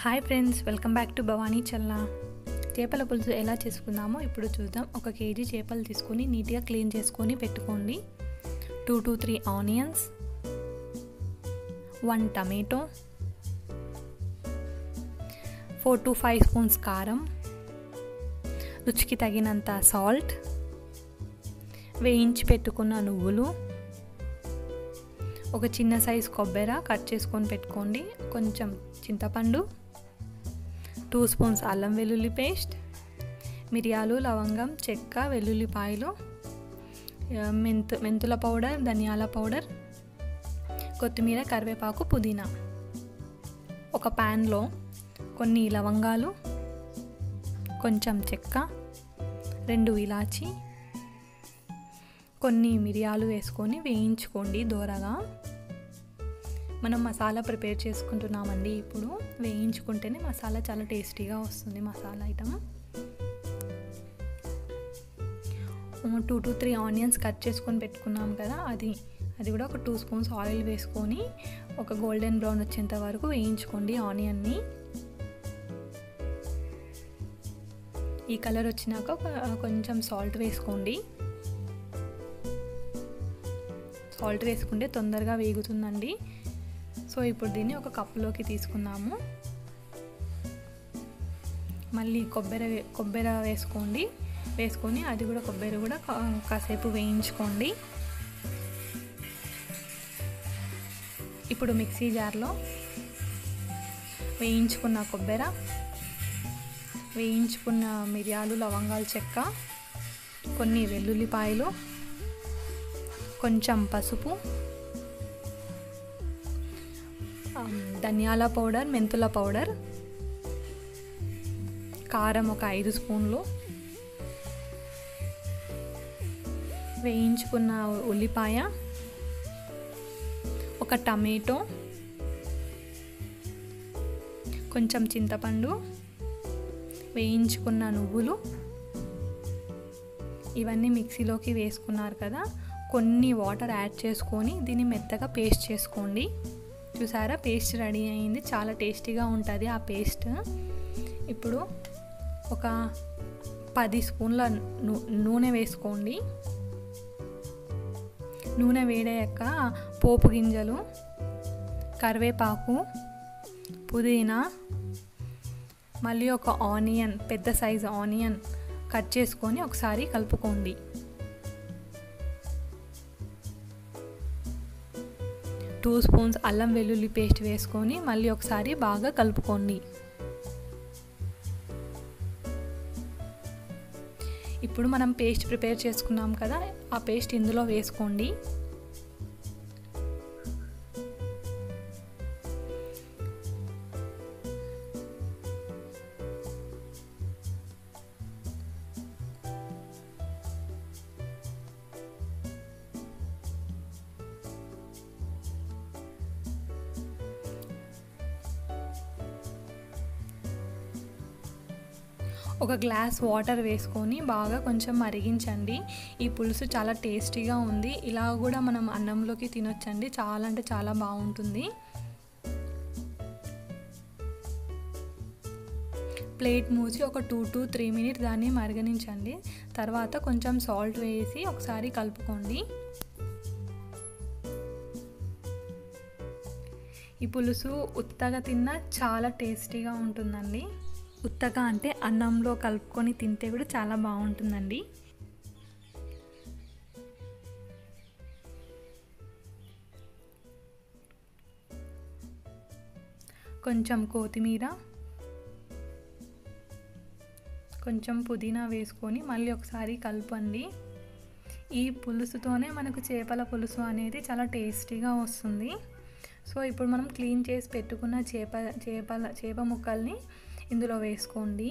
hi friends welcome back to Bhavani Challa చేపల పులుసు ఎలా చేసుకుందామో ఇప్పుడు చూద్దాం ఒక కేజీ చేపలు తీసుకొని నీట్గా క్లీన్ చేసుకొని పెట్టుకోండి two to three onions one tomato four to five spoons కారం రుచికి తగినంత సాల్ట్ వేయించి పెట్టుకున్న నువ్వులు ఒక చిన్న సైజ్ కొబ్బరి కట్ చేసుకొని పెట్టుకోండి కొంచెం చింతపండు టూ స్పూన్స్ అల్లం వెల్లుల్లి పేస్ట్ మిరియాలు లవంగం చెక్క వెల్లుల్లిపాయలు మెంతు మెంతుల పౌడర్ ధనియాల పౌడర్ కొత్తిమీర కరివేపాకు పుదీనా ఒక ప్యాన్లో కొన్ని లవంగాలు కొంచెం చెక్క రెండు ఇలాచి కొన్ని మిరియాలు వేసుకొని వేయించుకోండి దోరగా మనం మసాలా ప్రిపేర్ చేసుకుంటున్నామండి ఇప్పుడు వేయించుకుంటేనే మసాలా చాలా టేస్టీగా వస్తుంది masala item two to three onions cut చేసుకొని పెట్టుకున్నాం కదా అది అది కూడా ఒక టూ స్పూన్స్ ఆయిల్ వేసుకొని ఒక గోల్డెన్ బ్రౌన్ వచ్చేంత వరకు వేయించుకోండి ఆనియన్ని ఈ కలర్ వచ్చినాక కొంచెం సాల్ట్ వేసుకోండి సాల్ట్ వేసుకుంటే తొందరగా వేగుతుందండి సో ఇప్పుడు దీన్ని ఒక కప్పులోకి తీసుకుందాము మళ్ళీ కొబ్బరి కొబ్బరి వేసుకోండి వేసుకొని అది కూడా కొబ్బరి కూడా కాసేపు వేయించుకోండి ఇప్పుడు మిక్సీ జార్లో వేయించుకున్న కొబ్బరి వేయించుకున్న మిరియాలు లవంగాలు చెక్క కొన్ని వెల్లుల్లిపాయలు కొంచెం పసుపు ధనియాల పౌడర్ మెంతుల పౌడర్ కారం ఒక ఐదు స్పూన్లు వేయించుకున్న ఉల్లిపాయ ఒక టమాటో కొంచెం చింతపండు వేయించుకున్న నువ్వులు ఇవన్నీ మిక్సీలోకి వేసుకున్నారు కదా కొన్ని వాటర్ యాడ్ చేసుకొని దీన్ని మెత్తగా పేస్ట్ చేసుకోండి చూసారా పేస్ట్ రెడీ అయింది చాలా టేస్టీగా ఉంటుంది ఆ పేస్ట్ ఇప్పుడు ఒక పది స్పూన్ల నూనె వేసుకోండి నూనె వేడాక పోపు గింజలు కరివేపాకు పుదీనా మళ్ళీ ఒక ఆనియన్ పెద్ద సైజు ఆనియన్ కట్ చేసుకొని ఒకసారి కలుపుకోండి టూ స్పూన్స్ అల్లం వెల్లుల్లి పేస్ట్ వేసుకొని మళ్ళీ ఒకసారి బాగా కలుపుకోండి ఇప్పుడు మనం పేస్ట్ ప్రిపేర్ చేసుకున్నాం కదా ఆ పేస్ట్ ఇందులో వేసుకోండి ఒక గ్లాస్ వాటర్ వేసుకొని బాగా కొంచెం మరిగించండి ఈ పులుసు చాలా టేస్టీగా ఉంది ఇలా కూడా మనం అన్నంలోకి తినొచ్చండి చాలా అంటే చాలా బాగుంటుంది ప్లేట్ మూసి ఒక టూ టు త్రీ మినిట్ దాన్ని మరగనించండి తర్వాత కొంచెం సాల్ట్ వేసి ఒకసారి కలుపుకోండి ఈ పులుసు ఉత్తగా తిన్నా చాలా టేస్టీగా ఉంటుందండి ఉత్తగా అంటే అన్నంలో కలుపుకొని తింటే కూడా చాలా బాగుంటుందండి కొంచెం కొత్తిమీర కొంచెం పుదీనా వేసుకొని మళ్ళీ ఒకసారి కలపండి ఈ పులుసుతోనే మనకు చేపల పులుసు అనేది చాలా టేస్టీగా వస్తుంది సో ఇప్పుడు మనం క్లీన్ చేసి పెట్టుకున్న చేప చేపల చేప ముక్కల్ని ఇందులో వేసుకోండి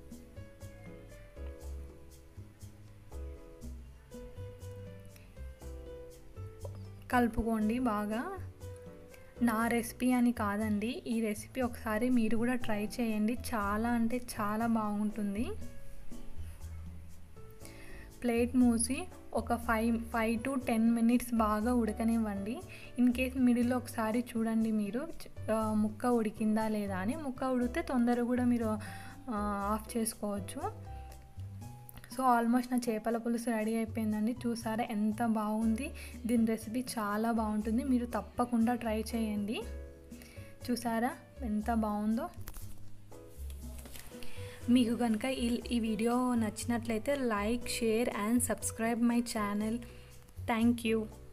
కలుపుకోండి బాగా నా రెసిపీ అని కాదండి ఈ రెసిపీ ఒకసారి మీరు కూడా ట్రై చేయండి చాలా అంటే చాలా బాగుంటుంది ప్లేట్ మూసి ఒక five five to ten minutes బాగా ఉడకనివ్వండి ఇన్ కేస్ మిడిల్లో ఒకసారి చూడండి మీరు ఆ, ముక్క ఉడికిందా లేదా అని ముక్క ఉడికితే తొందరగా కూడా మీరు ఆ, ఆఫ్ చేసుకోవచ్చు సో ఆల్మోస్ట్ నా చేపల పులుసు రెడీ అయిపోయిందండి చూసారా ఎంత బాగుంది దీని రెసిపీ చాలా బాగుంటుంది మీరు తప్పకుండా ట్రై చేయండి చూసారా ఎంత బాగుందో మీకు కనుక ఈ ఈ వీడియో నచ్చినట్లయితే like share and subscribe my channel thank you